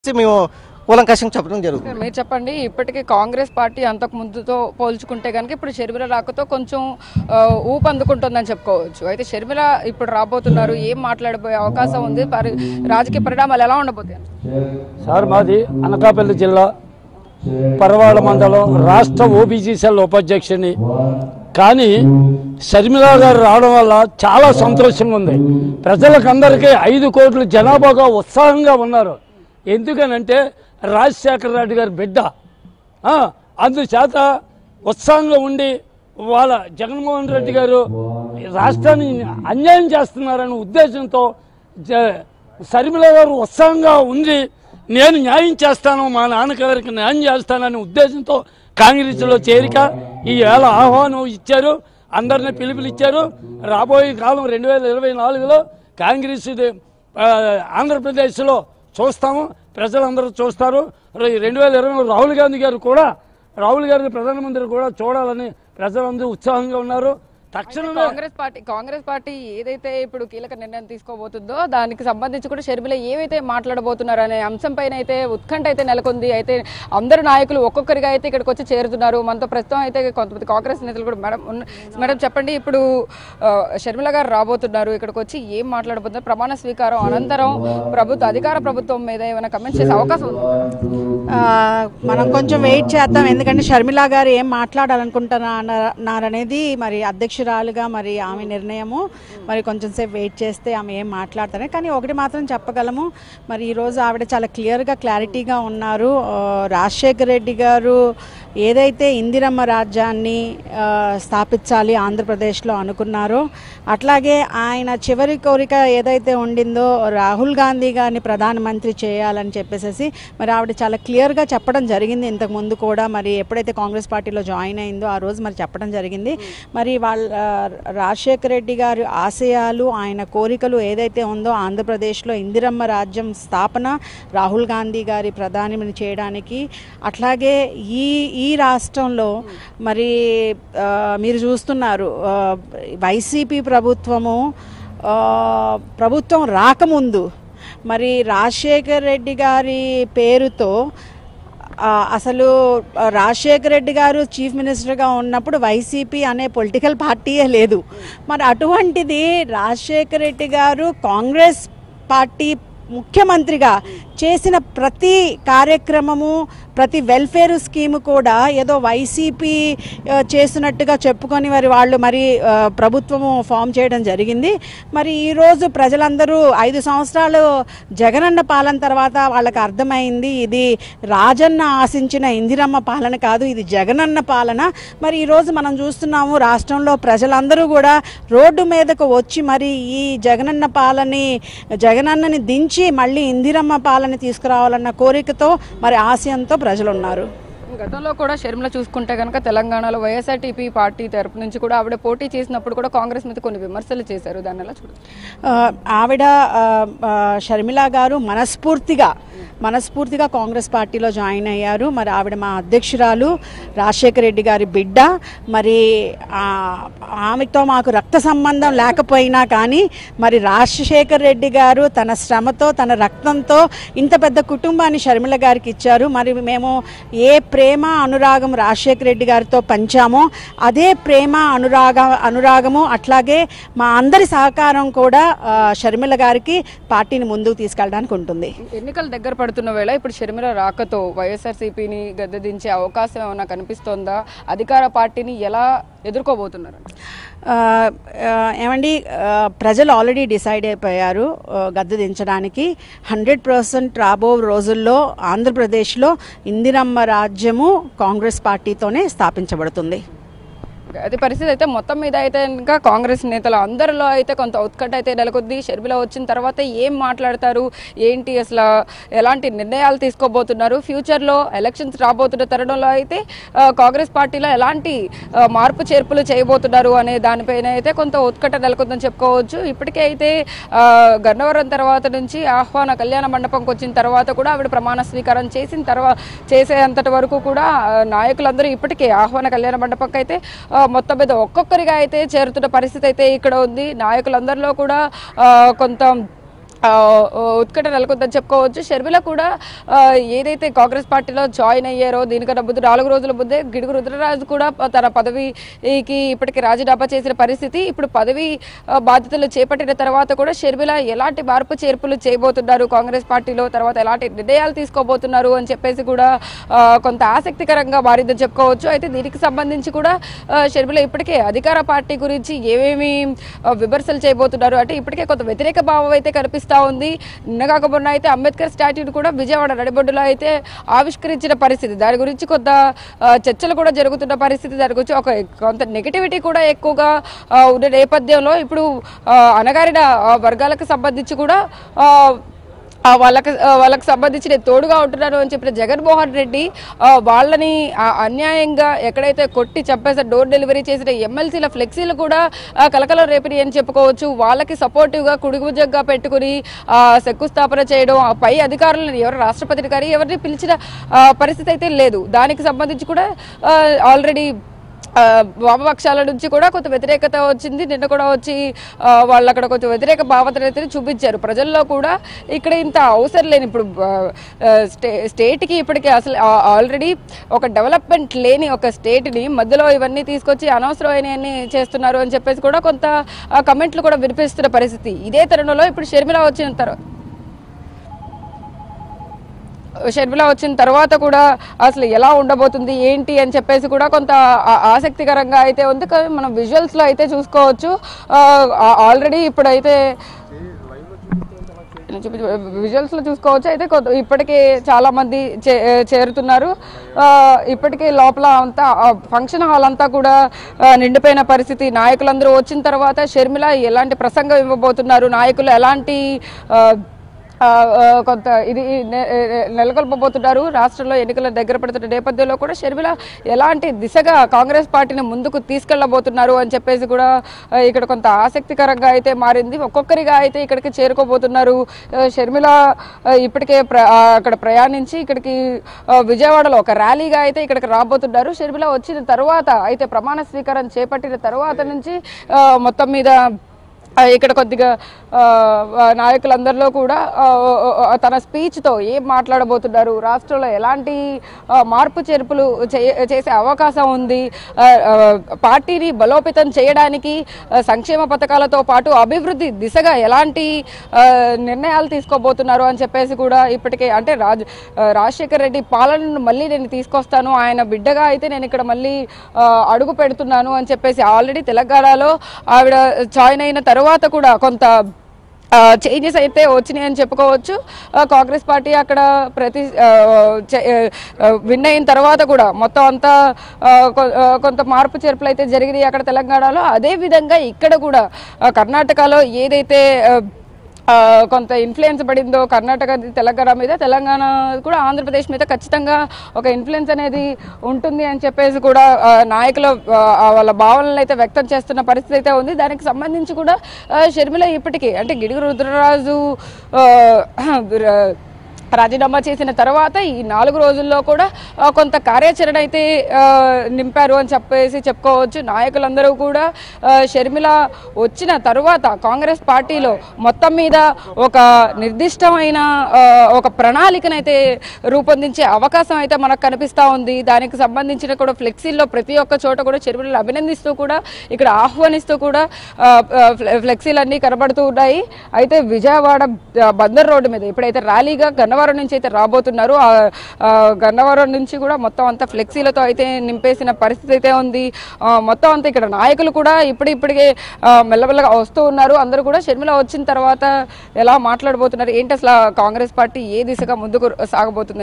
మేము కూలంకషంగా చెప్పడం జరుగుతుంది మీరు చెప్పండి ఇప్పటికీ కాంగ్రెస్ పార్టీ అంతకు ముందుతో పోల్చుకుంటే కనుక ఇప్పుడు షర్మిల రాకతో కొంచెం ఆ, ఊపు అందుకుంటుందని చెప్పుకోవచ్చు అయితే షర్మిల ఇప్పుడు రాబోతున్నారు ఏం మాట్లాడబోయే అవకాశం ఉంది పరి- రాజకీయ పరిణామాలు ఎలా ఉండబోతాయి సార్ మాది అనకాపల్లి జిల్లా పరవాడ మండలం రాష్ట్ర ఓబీసీ సెల్ ఉపాధ్యక్షుని కానీ షర్మిల గారు రావడం వల్ల చాలా సంతోషంగా ఉంది ప్రజలకందరికీ ఐదు కోట్ల జనాభాగా ఉత్సాహంగా ఉన్నారు ఎందుకనంటే రాజశేఖర రెడ్డి గారి బిడ్డ ఆ, అందుచేత ఉత్సాహంగా ఉండి వాళ్ళ జగన్మోహన్ రెడ్డి గారు రాష్ట్రాన్ని అన్యాయం చేస్తున్నారనే ఉద్దేశంతో జ- షర్మిల గారు ఉత్సాహంగా ఉంది నేను న్యాయం చేస్తాను మా నాన్నగారికి న్యాయం చేస్తాననే ఉద్దేశంతో కాంగ్రెస్లో చేరిక ఈ వేళ ఆహ్వానం ఇచ్చారు అందరినీ పిలుపులు ఇచ్చారు రాబోయే కాలం రెండు వేల ఇరవై నాలుగులో కాంగ్రెస్ ఇది, ఆ, ఆంధ్రప్రదేశ్లో చూస్తాము ప్రజలందరూ చూస్తారు రే- రెండు వేల ఇరవై రాహుల్ గాంధీ గారు కూడా రాహుల్ గారిని ప్రధానమంత్రి కూడా చూడాలని ప్రజలందరూ ఉత్సాహంగా ఉన్నారు తక్షణమే కాంగ్రెస్ పార్టీ కాంగ్రెస్ పార్టీ ఏదైతే ఇప్పుడు కీలక నిర్ణయం తీసుకోబోతుందో దానికి సంబంధించి కూడా షర్మిల ఏవైతే మాట్లాడబోతున్నారు అనే అంశం పైన అయితే ఉత్కంఠ అయితే నెలకొంది అయితే అందరు నాయకులు ఒక్కొక్కరిగా అయితే ఇక్కడికి వచ్చి చేరుతున్నారు మనతో ప్రస్తుతం అయితే కొంతమంది కాంగ్రెస్ నేతలు కూడా మేడం ఉన్న- మేడం చెప్పండి ఇప్పుడు ఆ, షర్మిల గారు రాబోతున్నారు ఇక్కడికి వచ్చి ఏం మాట్లాడబోతున్నారు ప్రమాణ స్వీకారం అనంతరం ప్రభుత్వ అధికార ప్రభుత్వం మీద ఏమైనా కమెంట్స్ చేసే అవకాశం ఉంది ఆ, మనం కొంచెం వెయిట్ చేద్దాం ఎందుకంటే షర్మిల గారు ఏం మాట్లాడాలనుకుంటున్నారనేది మరి అధ్యక్షురాలుగా మరి ఆమె నిర్ణయము మరి కొంచెం సేపు వెయిట్ చేస్తే ఆమె ఏం మాట్లాడతారు కానీ ఒకటి మాత్రం చెప్పగలము మరి ఈరోజు ఆవిడ చాలా క్లియర్గా క్లారిటీగా ఉన్నారు ఆ, రాజశేఖర రెడ్డి గారు ఏదైతే ఇందిరమ్మ రాజ్యాన్ని ఆ, స్థాపించాలి ఆంధ్రప్రదేశ్లో అనుకున్నారో అట్లాగే ఆయన చివరి కోరిక ఏదైతే ఉండిందో రాహుల్ గాంధీ గారిని ప్రధానమంత్రి చేయాలని చెప్పేసి మరి ఆవిడ చాలా క్లియర్గా చెప్పడం జరిగింది ఇంతకు ముందు కూడా మరి ఎప్పుడైతే కాంగ్రెస్ పార్టీలో జాయిన్ అయిందో ఆ రోజు మరి చెప్పడం జరిగింది మరి వాళ్ళ ఆ, రాజశేఖర రెడ్డి గారి ఆశయాలు ఆయన కోరికలు ఏదైతే ఉందో ఆంధ్రప్రదేశ్లో ఇందిరమ్మ రాజ్యం స్థాపన రాహుల్ గాంధీ గారి ప్రధాని చేయడానికి అట్లాగే ఈ ఈ రాష్ట్రంలో మరి ఆ, మీరు చూస్తున్నారు ఆ, వైసీపీ ప్రభుత్వము ఆ, ప్రభుత్వం రాకముందు మరి రాజశేఖర్ రెడ్డి గారి పేరుతో ఆ, అసలు ఆ, రాజశేఖర రెడ్డి గారు చీఫ్ మినిస్టర్గా ఉన్నప్పుడు వైసీపీ అనే పొలిటికల్ పార్టీయే లేదు మరి అటువంటిది రాజశేఖర రెడ్డి గారు కాంగ్రెస్ పార్టీ ముఖ్యమంత్రిగా చేసిన ప్రతి కార్యక్రమము ప్రతి వెల్ఫేర్ స్కీమ్ కూడా ఏదో వైసీపీ ఆ, చేసినట్టుగా చెప్పుకొని మరి వాళ్ళు మరి ఆ, ప్రభుత్వము ఫామ్ చేయడం జరిగింది మరి ఈరోజు ప్రజలందరూ ఐదు సంవత్సరాలు జగనన్న పాలన తర్వాత వాళ్ళకి అర్థమైంది ఇది రాజన్న ఆశించిన ఇందిరమ్మ పాలన కాదు ఇది జగనన్న పాలన మరి ఈరోజు మనం చూస్తున్నాము రాష్ట్రంలో ప్రజలందరూ కూడా రోడ్డు మీదకు వచ్చి మరి ఈ జగనన్న పాలని జగనన్నని దించి మళ్ళీ ఇందిరమ్మ పాలన తీసుకురావాలన్న కోరికతో మరి ఆశయంతో ప్రజలు ఉన్నారు గతంలో కూడా షర్మిల చూసుకుంటే కనుక తెలంగాణలో వైఎస్ఆర్టీపీ పార్టీ తరపు నుంచి కూడా ఆవిడ పోటీ చేసినప్పుడు కూడా కాంగ్రెస్ మీద కొన్ని విమర్శలు చేశారు దాన్ని ఎలా చూడండి ఆ, ఆవిడ ఆ, ఆ, షర్మిల గారు మనస్ఫూర్తిగా మనస్ఫూర్తిగా కాంగ్రెస్ పార్టీలో జాయిన్ అయ్యారు మరి ఆవిడ మా అధ్యక్షురాలు రాజశేఖర రెడ్డి గారి బిడ్డ మరి ఆ, ఆమెతో మాకు రక్త సంబంధం లేకపోయినా కానీ మరి రాజశేఖర రెడ్డి గారు తన శ్రమతో తన రక్తంతో ఇంత పెద్ద కుటుంబాన్ని షర్మిల గారికి ఇచ్చారు మరి మేము ఏ ప్రేమ అనురాగం రాజశేఖర రెడ్డి గారితో పంచామో అదే ప్రేమ అనురాగ అనురాగము అట్లాగే మా అందరి సహకారం కూడా ఆ, షర్మిల గారికి పార్టీని ముందుకు తీసుకెళ్ళడానికి ఉంటుంది ఎన్నికలు దగ్గర పడుతున్న వేళ ఇప్పుడు షర్మిల రాకతో వైఎస్ఆర్సీపీని గద్దెదించే అవకాశం ఏమైనా కనిపిస్తోందా అధికార పార్టీని ఎలా ఎదుర్కోబోతున్నారు ఆ, ఆ, ఏమండి ఆ, ప్రజలు ఆల్రెడీ డిసైడ్ అయిపోయారు ఆ, గద్దె దించడానికి హండ్రెడ్ పర్సెంట్ రాబో రోజుల్లో ఆంధ్రప్రదేశ్లో ఇందిరమ్మ రాజ్యము కాంగ్రెస్ పార్టీతోనే స్థాపించబడుతుంది అది పరిస్థితి అయితే మొత్తం మీద అయితే ఇంకా కాంగ్రెస్ నేతలు అందరిలో అయితే కొంత ఉత్కంఠ అయితే నెలకొద్ది షర్మిల వచ్చిన తర్వాత ఏం మాట్లాడతారు ఏంటి అసలు ఎలాంటి నిర్ణయాలు తీసుకోబోతున్నారు ఫ్యూచర్లో ఎలక్షన్స్ రాబోతున్న తరుణంలో అయితే ఆ, కాంగ్రెస్ పార్టీలో ఎలాంటి ఆ, మార్పు చేర్పులు చేయబోతున్నారు అనే దానిపైన అయితే కొంత ఉత్కంఠ నెలకొందని చెప్పుకోవచ్చు ఇప్పటికే అయితే ఆ, గన్నవరం తర్వాత నుంచి ఆహ్వాన కళ్యాణ మండపంకి వచ్చిన తర్వాత కూడా ఆవిడ ప్రమాణ స్వీకారం చేసిన తర్వాత చేసేంతటి వరకు కూడా ఆ, నాయకులందరూ ఇప్పటికే ఆహ్వాన కళ్యాణ మండపంకి అయితే ఆ, మొత్తం మీద ఒక్కొక్కరిగా అయితే చేరుతున్న పరిస్థితి అయితే ఇక్కడ ఉంది నాయకులందరిలో కూడా ఆ, కొంత ఆ, ఉత్కట నెలకొందని చెప్పుకోవచ్చు షర్మిల కూడా ఆ, ఏదైతే కాంగ్రెస్ పార్టీలో జాయిన్ అయ్యారో దీనికన్నా ముందు నాలుగు రోజుల ముందే గిడుగు రుద్రరాజు కూడా తన పదవికి ఇప్పటికి రాజీనామా చేసిన పరిస్థితి ఇప్పుడు పదవి ఆ, బాధ్యతలు చేపట్టిన తర్వాత కూడా షర్మిల ఎలాంటి మార్పు చేర్పులు చేయబోతున్నారు కాంగ్రెస్ పార్టీలో తర్వాత ఎలాంటి నిర్ణయాలు తీసుకోబోతున్నారు అని చెప్పేసి కూడా ఆ, కొంత ఆసక్తికరంగా మారిందని చెప్పుకోవచ్చు అయితే దీనికి సంబంధించి కూడా ఆ, షర్మిల ఇప్పటికే అధికార పార్టీ గురించి ఏమేమి ఆ, విమర్శలు చేయబోతున్నారు అంటే ఇప్పటికే కొంత వ్యతిరేక భావం అయితే కనిపిస్తా ఉంది నిన్న కాకపోయినా అయితే అంబేద్కర్ స్టాట్యూని కూడా విజయవాడ నడిబొడ్డులో అయితే ఆవిష్కరించిన పరిస్థితి దాని గురించి కొంత ఆ, చర్చలు కూడా జరుగుతున్న పరిస్థితి దాని గురించి ఒక కొంత నెగిటివిటీ కూడా ఎక్కువగా ఆ, ఉన్న నేపథ్యంలో ఇప్పుడు ఆ, అణగారిన ఆ, వర్గాలకు సంబంధించి కూడా ఆ, ఆ వాళ్ళకి ఆ వాళ్ళకి సంబంధించి నేను తోడుగా ఉంటున్నాను అని చెప్పిన జగన్మోహన్ రెడ్డి ఆ వాళ్ళని ఆ అన్యాయంగా ఎక్కడైతే కొట్టి చంపేసి డోర్ డెలివరీ చేసిన ఎమ్మెల్సీల ఫ్లెక్సీలు కూడా ఆ కలకలం రేపిని అని చెప్పుకోవచ్చు వాళ్ళకి సపోర్టివ్గా కుడిగుజంగా పెట్టుకుని ఆ శంకుస్థాపన చేయడం ఆ పై అధికారులను ఎవరు రాష్ట్రపతిని కానీ ఎవరిని పిలిచిన ఆ, పరిస్థితి అయితే లేదు దానికి సంబంధించి కూడా ఆల్రెడీ ఆ, వామపక్షాల నుంచి కూడా కొంత వ్యతిరేకత వచ్చింది నిన్న కూడా వచ్చి ఆ, వాళ్ళు అక్కడ కొంచెం వ్యతిరేక భావన అయితే చూపించారు ప్రజల్లో కూడా ఇక్కడ ఇంత అవసరం లేని ఇప్పుడు ఆ, ఆ, స్టే స్టేట్కి ఇప్పటికి అసలు ఆ- ఆల్రెడీ ఒక డెవలప్మెంట్ లేని ఒక స్టేట్ని మధ్యలో ఇవన్నీ తీసుకొచ్చి అనవసరమైనవన్నీ చేస్తున్నారు అని చెప్పేసి కూడా కొంత ఆ, కమెంట్లు కూడా వినిపిస్తున్న పరిస్థితి ఇదే తరుణంలో ఇప్పుడు షర్మిల వచ్చిన తర్వాత షర్మిల వచ్చిన తర్వాత కూడా అసలు ఎలా ఉండబోతుంది ఏంటి అని చెప్పేసి కూడా కొంత ఆ- ఆసక్తికరంగా అయితే ఉంది కానీ మనం విజువల్స్ లో అయితే చూసుకోవచ్చు ఆల్రెడీ ఇప్పుడైతే విజువల్స్ లో చూసుకోవచ్చు అయితే కొంత ఇప్పటికే చాలా మంది చే- చేరుతున్నారు ఆ, ఇప్పటికే లోపల అంతా ఫంక్షన్ హాల్ అంతా కూడా ఆ, నిండిపోయిన పరిస్థితి నాయకులందరూ వచ్చిన తర్వాత షర్మిల ఎలాంటి ప్రసంగం ఇవ్వబోతున్నారు నాయకులు ఎలాంటి ఆ, ఆ, ఆ, కొంత ఇది నె- నె- నెలకొల్పబోతున్నారు రాష్ట్రంలో ఎన్నికల దగ్గర పడుతున్న నేపథ్యంలో కూడా షర్మిల ఎలాంటి దిశగా కాంగ్రెస్ పార్టీని ముందుకు తీసుకెళ్లబోతున్నారు అని చెప్పేసి కూడా ఆ, ఇక్కడ కొంత ఆసక్తికరంగా అయితే మారింది ఒక్కొక్కరిగా అయితే ఇక్కడికి చేరుకోబోతున్నారు ఆ, షర్మిల ఆ, ఇప్పటికే ప్ర- ఆ, అక్కడ ప్రయాణించి ఇక్కడికి ఆ, విజయవాడలో ఒక ర్యాలీగా అయితే ఇక్కడికి రాబోతున్నారు షర్మిల వచ్చిన తర్వాత అయితే ప్రమాణ స్వీకారం చేపట్టిన తర్వాత నుంచి ఆ, మొత్తం మీద ఆ, ఇక్కడ కొద్దిగా ఆ, ఆ, నాయకులందరిలో కూడా ఆ, ఆ, తన స్పీచ్తో ఏం మాట్లాడబోతున్నారు రాష్ట్రంలో ఎలాంటి ఆ, మార్పు చేర్పులు చేయ- చేసే అవకాశం ఉంది ఆ, ఆ, పార్టీని బలోపేతం చేయడానికి ఆ, సంక్షేమ పథకాలతో పాటు అభివృద్ధి దిశగా ఎలాంటి ఆ, నిర్ణయాలు తీసుకోబోతున్నారు అని చెప్పేసి కూడా ఇప్పటికే అంటే రాజ్ ఆ, రాజశేఖర్ రెడ్డి పాలనను మళ్ళీ నేను తీసుకొస్తాను ఆయన బిడ్డగా అయితే నేను ఇక్కడ మళ్ళీ ఆ, అడుగు పెడుతున్నాను అని చెప్పేసి ఆల్రెడీ తెలంగాణలో ఆవిడ జాయిన్ అయిన తర్వాత కూడా కొంత చేంజెస్ అయితే వచ్చినాయి అని చెప్పుకోవచ్చు ఆ, కాంగ్రెస్ పార్టీ అక్కడ ప్రతి విన్ అయిన తర్వాత కూడా మొత్తం అంతా ఆ, కొ- ఆ, కొంత మార్పు చేర్పులు అయితే జరిగినాయి అక్కడ తెలంగాణలో అదే విధంగా ఇక్కడ కూడా ఆ, కర్ణాటకలో ఏదైతే ఆ, ఆ, కొంత ఇన్ఫ్లుయెన్స్ పడిందో కర్ణాటక తెలంగాణ మీద తెలంగాణ కూడా ఆంధ్రప్రదేశ్ మీద ఖచ్చితంగా ఒక ఇన్ఫ్లుయెన్స్ అనేది ఉంటుంది అని చెప్పేసి కూడా ఆ, నాయకుల ఆ, వాళ్ళ భావనలు అయితే వ్యక్తం చేస్తున్న పరిస్థితి అయితే ఉంది దానికి సంబంధించి కూడా ఆ, షర్మిల ఇప్పటికీ అంటే గిడుగు రుద్రరాజు ఆ, ర- రాజీనామా చేసిన తర్వాత ఈ నాలుగు రోజుల్లో కూడా ఆ, కొంత కార్యాచరణ అయితే ఆ, నింపారు అని చెప్పేసి చెప్పుకోవచ్చు నాయకులందరూ కూడా ఆ, షర్మిల వచ్చిన తరువాత కాంగ్రెస్ పార్టీలో మొత్తం మీద ఒక నిర్దిష్టమైన ఆ, ఒక ప్రణాళికనైతే రూపొందించే అవకాశం అయితే మనకు కనిపిస్తా ఉంది దానికి సంబంధించిన కూడా ఫ్లెక్సీల్లో ప్రతి ఒక్క చోట కూడా షర్మిలను అభినందిస్తూ కూడా ఇక్కడ ఆహ్వానిస్తూ కూడా ఆ, ఆ, ఫ్లె- ఫ్లెక్సీలన్నీ కనబడుతూ ఉన్నాయి అయితే విజయవాడ ఆ, బందర్ రోడ్డు మీద ఇప్పుడైతే ర్యాలీగా గన్నవరం నుంచి అయితే రాబోతున్నారు ఆ, ఆ, గన్నవరం నుంచి కూడా మొత్తం అంతా ఫ్లెక్సీలతో అయితే నింపేసిన పరిస్థితి అయితే ఉంది ఆ, మొత్తం అంతా ఇక్కడ నాయకులు కూడా ఇప్పుడిప్పటికే ఆ, మెల్లమెల్లగా వస్తూ ఉన్నారు అందరూ కూడా షర్మిల వచ్చిన తర్వాత ఎలా మాట్లాడబోతున్నారు ఏంటి అసలు ఆ కాంగ్రెస్ పార్టీ ఏ దిశగా ముందుకు సాగబోతుంది